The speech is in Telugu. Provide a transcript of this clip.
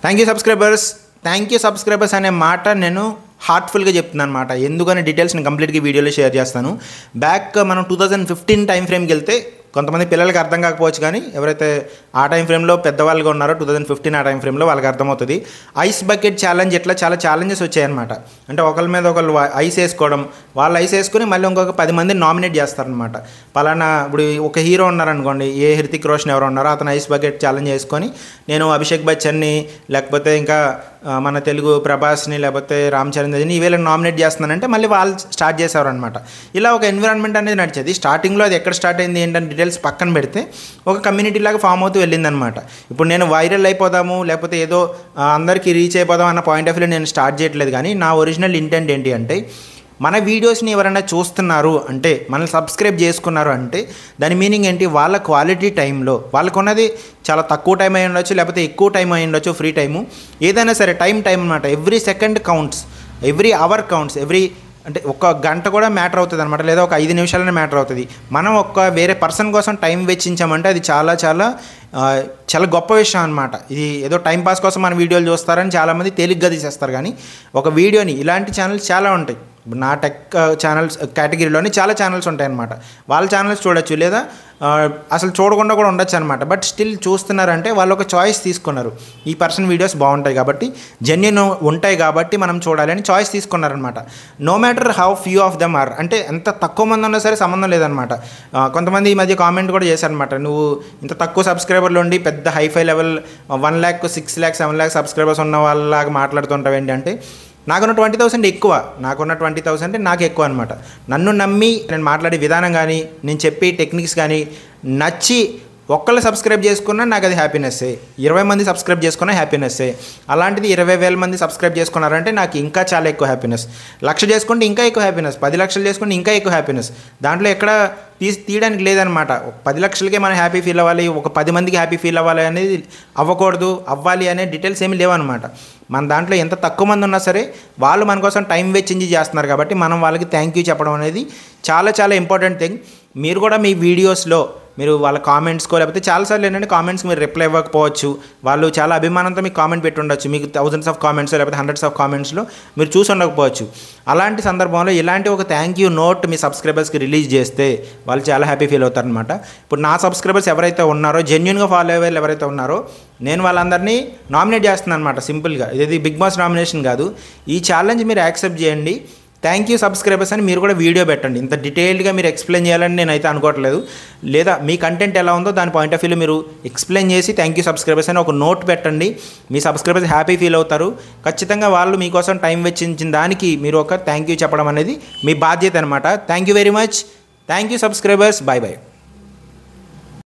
thank you subscribers thank you subscribers అనే మాట నేను హార్ట్ఫుల్గా చెప్తున్నాను అనమాట ఎందుకనే డీటెయిల్స్ నేను కంప్లీట్గా వీడియోలో షేర్ చేస్తాను బ్యాక్ మనం టూ థౌజండ్ ఫిఫ్టీన్ టైం ఫ్రేమ్కి వెళ్తే కొంతమంది పిల్లలకి అర్థం కాకపోవచ్చు కానీ ఎవరైతే ఆ టైం ఫ్రేమ్లో పెద్దవాళ్ళుగా ఉన్నారో టూ థౌజండ్ ఫిఫ్టీన్ ఆ టైం ఫ్రేమ్లో వాళ్ళకి అర్థమవుతుంది ఐస్ బకెట్ ఛాలెంజ్ ఇట్లా చాలా ఛాలెంజెస్ వచ్చాయన్నమాట అంటే ఒకరి మీద ఒకళ్ళు ఐస్ వేసుకోవడం వాళ్ళు ఐస్ వేసుకుని మళ్ళీ ఇంకొక పది మందిని నామినేట్ చేస్తారనమాట పలానా ఇప్పుడు ఒక హీరో ఉన్నారనుకోండి ఏ హృతిక్ రోషన్ ఎవరు ఉన్నారో అతను ఐస్ బకెట్ ఛాలెంజ్ చేసుకొని నేను అభిషేక్ బచ్చన్ని లేకపోతే ఇంకా ఆ, మన తెలుగు ప్రభాస్ని లేకపోతే రామ్ చరణ్ తేజ్ని ఈవేళ నామినేట్ చేస్తున్నానంటే మళ్ళీ వాళ్ళు స్టార్ట్ చేసేవారనమాట ఇలా ఒక ఎన్విరాన్మెంట్ అనేది నడిచేది స్టార్టింగ్లో అది ఎక్కడ స్టార్ట్ అయింది ఏంటంటే డీటెయిల్స్ పక్కన పెడితే ఒక కమ్యూనిటీ లాగా ఫామ్ అవుతూ వెళ్ళిందనమాట ఇప్పుడు నేను వైరల్ అయిపోదాము లేకపోతే ఏదో ఆ, అందరికీ రీచ్ అయిపోదాం అన్న పాయింట్ ఆఫ్ వ్యూ నేను స్టార్ట్ చేయట్లేదు కానీ నా ఒరిజినల్ ఇంటెంట్ ఏంటి అంటే మన వీడియోస్ని ఎవరైనా చూస్తున్నారు అంటే మనల్ని సబ్స్క్రైబ్ చేసుకున్నారు అంటే దాని మీనింగ్ ఏంటి వాళ్ళ క్వాలిటీ టైంలో వాళ్ళకు ఉన్నది చాలా తక్కువ టైం అయి ఉండొచ్చు లేకపోతే ఎక్కువ టైం అయి ఉండొచ్చు ఫ్రీ టైము ఏదైనా సరే టైం టైం అనమాట every second counts every hour counts every అంటే ఒక గంట కూడా మ్యాటర్ అవుతుంది అనమాట లేదా ఒక ఐదు నిమిషాలనే మ్యాటర్ అవుతుంది మనం ఒక వేరే పర్సన్ కోసం టైం వెచ్చించామంటే అది చాలా చాలా ఆ, చాలా గొప్ప విషయం అనమాట ఇది ఏదో టైం పాస్ కోసం మన వీడియోలు చూస్తారని చాలామంది తేలిగ్గా తీసేస్తారు కానీ ఒక వీడియోని ఇలాంటి ఛానల్స్ చాలా ఉంటాయి ఇప్పుడు నా టెక్ ఛానల్స్ కేటగిరీలోని చాలా ఛానల్స్ ఉంటాయన్నమాట వాళ్ళ ఛానల్స్ చూడొచ్చు లేదా ఆ, అసలు చూడకుండా కూడా ఉండొచ్చు అనమాట బట్ స్టిల్ చూస్తున్నారంటే వాళ్ళు ఒక చాయిస్ తీసుకున్నారు ఈ పర్సన్ వీడియోస్ బాగుంటాయి కాబట్టి జెన్యున్ ఉంటాయి కాబట్టి మనం చూడాలి అని చాయిస్ తీసుకున్నారనమాట no matter how few of them are అంటే ఎంత తక్కువ మంది ఉన్నా సరే సంబంధం లేదనమాట ఆ, కొంతమంది ఈ మధ్య కామెంట్ కూడా చేశారనమాట నువ్వు ఇంత తక్కువ సబ్స్క్రైబర్లు ఉండి పెద్ద hi fi level one lakh six lakh seven lakh subscribers ఉన్న వాళ్ళలాగా మాట్లాడుతుంటావు ఏంటి అంటే నాకున్న ట్వంటీ థౌసండ్ ఎక్కువ నాకున్న ట్వంటీ థౌసండ్ నాకు ఎక్కువ అనమాట నన్ను నమ్మి నేను మాట్లాడే విధానం కానీ నేను చెప్పే టెక్నిక్స్ కానీ నచ్చి ఒక్కళ్ళు సబ్స్క్రైబ్ చేసుకున్నా నాకు అది హ్యాపీనెస్సే ఇరవై మంది సబ్స్క్రైబ్ చేసుకున్నా హ్యాపీనెస్సే అలాంటిది ఇరవై వేల మంది సబ్స్క్రైబ్ చేసుకున్నారంటే నాకు ఇంకా చాలా ఎక్కువ హ్యాపీనెస్ లక్ష చేసుకుంటే ఇంకా ఎక్కువ హ్యాపీనెస్ పది లక్షలు చేసుకుంటే ఇంకా ఎక్కువ హ్యాపీనెస్ దాంట్లో ఎక్కడ తీసి తీయడానికి లేదనమాట ఒక పది లక్షలకే మనం హ్యాపీ ఫీల్ అవ్వాలి ఒక పది మందికి హ్యాపీ ఫీల్ అవ్వాలి అనేది అవ్వకూడదు అవ్వాలి అనే డీటెయిల్స్ ఏమీ లేవన్నమాట మన దాంట్లో ఎంత తక్కువ మంది ఉన్నా సరే వాళ్ళు మన కోసం టైం వెచ్చించి చేస్తున్నారు కాబట్టి మనం వాళ్ళకి థ్యాంక్ యూ చెప్పడం అనేది చాలా చాలా ఇంపార్టెంట్ థింగ్ మీరు కూడా మీ వీడియోస్లో మీరు వాళ్ళ కామెంట్స్కో లేకపోతే చాలాసార్లు ఏంటంటే కామెంట్స్ మీరు రిప్లై ఇవ్వకపోవచ్చు వాళ్ళు చాలా అభిమానంతో మీకు కామెంట్ పెట్టి ఉండొచ్చు మీకు థౌజండ్స్ ఆఫ్ కామెంట్స్ లేకపోతే హండ్రెడ్స్ ఆఫ్ కామెంట్స్లో మీరు చూసి ఉండకపోవచ్చు అలాంటి సందర్భంలో ఇలాంటి ఒక థ్యాంక్ యూ నోట్ మీ సబ్స్క్రైబర్స్కి రిలీజ్ చేస్తే వాళ్ళు చాలా హ్యాపీ ఫీల్ అవుతారనమాట ఇప్పుడు నా సబ్స్క్రైబర్స్ ఎవరైతే ఉన్నారో జెన్యున్గా ఫాలో అయ్యే వాళ్ళు ఎవరైతే ఉన్నారో నేను వాళ్ళందరినీ నామినేట్ చేస్తున్నాను అనమాట సింపుల్గా ఇది బిగ్ బాస్ నామినేషన్ కాదు ఈ ఛాలెంజ్ మీరు యాక్సెప్ట్ చేయండి థ్యాంక్ యూ సబ్స్క్రైబర్స్ అని మీరు కూడా వీడియో పెట్టండి ఇంత డీటెయిల్డ్గా మీరు ఎక్స్ప్లెయిన్ చేయాలని నేనైతే అనుకోవట్లేదు లేదా మీ కంటెంట్ ఎలా ఉందో దాని పాయింట్ ఆఫ్ వ్యూలో మీరు ఎక్స్ప్లెయిన్ చేసి థ్యాంక్ యూ సబ్స్క్రైబర్స్ అని ఒక నోట్ పెట్టండి మీ సబ్స్క్రైబర్స్ హ్యాపీ ఫీల్ అవుతారు ఖచ్చితంగా వాళ్ళు మీకోసం టైం వెచ్చించిన దానికి మీరు ఒక థ్యాంక్ యూ చెప్పడం అనేది మీ బాధ్యత అనమాట thank you very much thank you subscribers bye bye